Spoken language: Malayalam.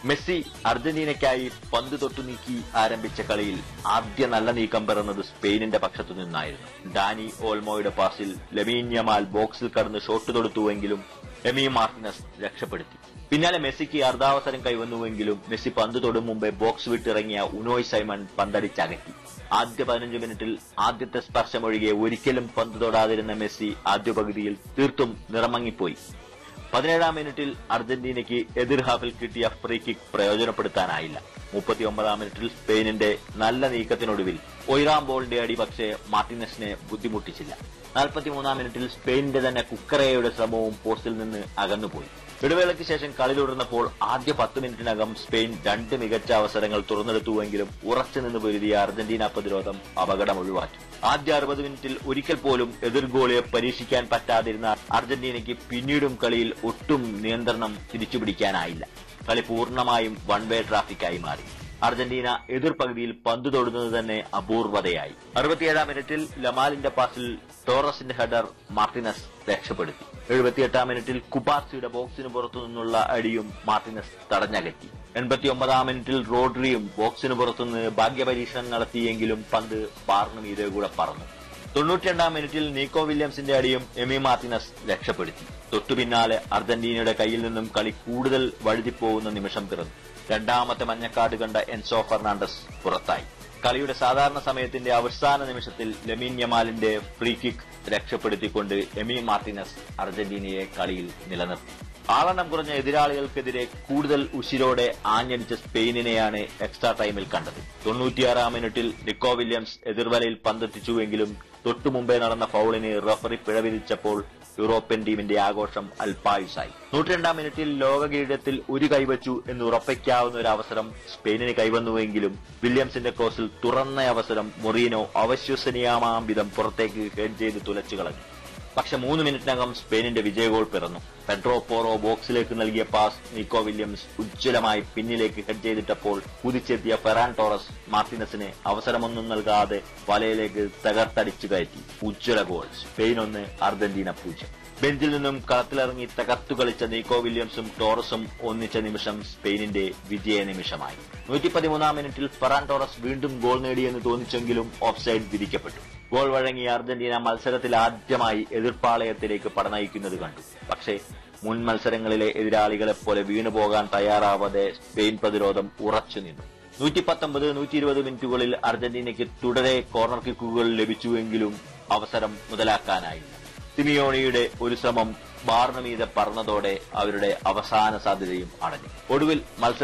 മെസ്സി അർജന്റീനയ്ക്കായി പന്ത് തൊട്ടു നീക്കി ആരംഭിച്ച കളിയിൽ ആദ്യ നല്ല നീക്കം പിറന്നത് സ്പെയിനിന്റെ പക്ഷത്തു നിന്നായിരുന്നു ഡാനി ഓൾമോയുടെ പാസിൽ ലമീന്യമാൽ ബോക്സിൽ കടന്ന് ഷോട്ട് തൊടുത്തുവെങ്കിലും എമി മാർട്ടിനസ് രക്ഷപ്പെടുത്തി പിന്നാലെ മെസ്സിക്ക് അർദ്ധാവസരം കൈവന്നുവെങ്കിലും മെസ്സി പന്ത് തൊടും മുമ്പേ ബോക്സ് വിട്ടിറങ്ങിയ ഉനോയ് സൈമൺ പന്തടിച്ചകറ്റി ആദ്യ പതിനഞ്ച് മിനിറ്റിൽ ആദ്യത്തെ സ്പർശമൊഴികെ ഒരിക്കലും പന്ത് തൊടാതിരുന്ന മെസ്സി ആദ്യ പകുതിയിൽ തീർത്തും നിറമങ്ങിപ്പോയി പതിനേഴാം മിനിറ്റിൽ അർജന്റീനയ്ക്ക് എതിർ ഹാഫിൽ കിട്ടിയ ഫ്രീ കിക്ക് പ്രയോജനപ്പെടുത്താനായില്ല മുപ്പത്തിയൊമ്പതാം മിനിറ്റിൽ സ്പെയിനിന്റെ നല്ല നീക്കത്തിനൊടുവിൽ ഒയ്റാം ബോളിന്റെ അടി പക്ഷേ മാർട്ടിനസിനെ ബുദ്ധിമുട്ടിച്ചില്ല നാൽപ്പത്തിമൂന്നാം മിനിറ്റിൽ സ്പെയിനിന്റെ തന്നെ കുക്കറയുടെ ശ്രമവും പോസ്റ്റിൽ നിന്ന് അകന്നുപോയി ഇടവേളയ്ക്ക് ശേഷം കളി തുടർന്നപ്പോൾ ആദ്യ പത്ത് മിനിറ്റിനകം സ്പെയിൻ രണ്ട് മികച്ച അവസരങ്ങൾ തുറന്നെടുത്തുവെങ്കിലും ഉറച്ചു നിന്ന് പൊരുതിയ അർജന്റീന പ്രതിരോധം അപകടം ഒഴിവാക്കി ആദ്യ അറുപത് മിനിറ്റിൽ ഒരിക്കൽ പോലും എതിർ ഗോളിയെ പരീക്ഷിക്കാൻ പറ്റാതിരുന്ന അർജന്റീനയ്ക്ക് പിന്നീടും കളിയിൽ ഒട്ടും നിയന്ത്രണം തിരിച്ചുപിടിക്കാനായില്ല കളി പൂർണ്ണമായും വൺ വേ ട്രാഫിക്കായി മാറി അർജന്റീന എതിർ പകുതിയിൽ പന്ത് തൊടുന്നത് തന്നെ അപൂർവതയായി അറുപത്തിയേഴാം മിനിറ്റിൽ ലമാലിന്റെ പാസിൽ ടോറസിന്റെ ഹെഡർ മാർട്ടിനസ് രക്ഷപ്പെടുത്തി എഴുപത്തിയെട്ടാം മിനിറ്റിൽ കുപാർസിയുടെ ബോക്സിന് പുറത്തു നിന്നുള്ള അടിയും മാർട്ടിനസ് തടഞ്ഞകറ്റി എൺപത്തിയൊമ്പതാം മിനിറ്റിൽ റോഡ്രിയും ബോക്സിന് പുറത്തുനിന്ന് ഭാഗ്യപരീക്ഷണം നടത്തിയെങ്കിലും പന്ത് ബാറിന് മീതെ കൂടെ പറന്നു തൊണ്ണൂറ്റിരണ്ടാം മിനിറ്റിൽ നീക്കോ വില്യംസിന്റെ അടിയും എമി മാർട്ടിനസ് രക്ഷപ്പെടുത്തി തൊട്ടു പിന്നാലെ അർജന്റീനയുടെ കയ്യിൽ നിന്നും കളി കൂടുതൽ വഴുതിപ്പോകുന്ന നിമിഷം പിറന്നു രണ്ടാമത്തെ മഞ്ഞക്കാട് കണ്ട എൻസോ ഫെർണാണ്ടസ് പുറത്തായി കളിയുടെ സാധാരണ സമയത്തിന്റെ അവസാന നിമിഷത്തിൽ ലെമീൻ യമാലിന്റെ ഫ്രീ കിക്ക് രക്ഷപ്പെടുത്തിക്കൊണ്ട് എമി മാർട്ടിനസ് അർജന്റീനയെ കളിയിൽ നിലനിർത്തി ആളെണ്ണം കുറഞ്ഞ എതിരാളികൾക്കെതിരെ കൂടുതൽ ഉശിരോടെ ആഞ്ഞടിച്ച സ്പെയിനിനെയാണ് എക്സ്ട്രാ ടൈമിൽ കണ്ടത് തൊണ്ണൂറ്റിയാറാം മിനിറ്റിൽ നിക്കോ വില്യംസ് എതിർവലയിൽ പന്തെത്തിച്ചുവെങ്കിലും തൊട്ടു മുമ്പേ നടന്ന ഫൌളിന് റഫറി പിഴവിധിച്ചപ്പോൾ യൂറോപ്യൻ ടീമിന്റെ ആഘോഷം അൽപായുസായി നൂറ്റിരണ്ടാം മിനിറ്റിൽ ലോക കിരീടത്തിൽ ഒരു കൈവച്ചു എന്ന് ഉറപ്പിക്കാവുന്ന ഒരു അവസരം സ്പെയിനിന് കൈവന്നുവെങ്കിലും വില്യംസിന്റെ ക്രോസിൽ തുറന്ന അവസരം മൊറീനോ അവശ്വസനീയമാം വിധം പുറത്തേക്ക് ഹെഡ് ചെയ്ത് തുലച്ചു കളഞ്ഞു പക്ഷെ മൂന്ന് മിനിറ്റിനകം സ്പെയിനിന്റെ വിജയ ഗോൾ പിറന്നു പെഡ്രോ പോറോ ബോക്സിലേക്ക് നൽകിയ പാസ് നിക്കോ വില്യംസ് ഉജ്ജ്വലമായി പിന്നിലേക്ക് ഹെഡ് ചെയ്തിട്ടപ്പോൾ കുതിച്ചെത്തിയ ഫെറാൻ ടോറസ് മാർട്ടിനസിന് അവസരമൊന്നും നൽകാതെ വലയിലേക്ക് തകർത്തടിച്ചു കയറ്റി ഉജ്ജ്വല ഗോൾ സ്പെയിൻ ഒന്ന് അർജന്റീന പൂജ്യം ബെഞ്ചിൽ നിന്നും കളത്തിലിറങ്ങി തകർത്തു കളിച്ച നീക്കോ വില്യംസും ടോറസും ഒന്നിച്ച നിമിഷം സ്പെയിനിന്റെ വിജയ നിമിഷമായി നൂറ്റി പതിമൂന്നാം മിനിറ്റിൽ ഫെറാൻ ടോറസ് വീണ്ടും ഗോൾ നേടിയെന്ന് തോന്നിച്ചെങ്കിലും ഓഫ്സൈഡ് വിധിക്കപ്പെട്ടു ഗോൾ വഴങ്ങിയ അർജന്റീന മത്സരത്തിൽ ആദ്യമായി എതിർപ്പാളയത്തിലേക്ക് പടനയിക്കുന്നത് കണ്ടു പക്ഷേ മുൻ മത്സരങ്ങളിലെ എതിരാളികളെ പോലെ വീണുപോകാൻ തയ്യാറാവാതെ സ്പെയിൻ പ്രതിരോധം ഉറച്ചു നിന്നു നൂറ്റി പത്തൊമ്പത് നൂറ്റി ഇരുപത് മിനിറ്റുകളിൽ അർജന്റീനയ്ക്ക് തുടരെ കോർണർ കിക്കുകൾ ലഭിച്ചുവെങ്കിലും അവസരം മുതലാക്കാനായില്ല സിമിയോണിയുടെ ഒരു ശ്രമം ബാറിന് മീതെ പറന്നതോടെ അവരുടെ അവസാന സാധ്യതയും അടഞ്ഞു ഒടുവിൽ മത്സര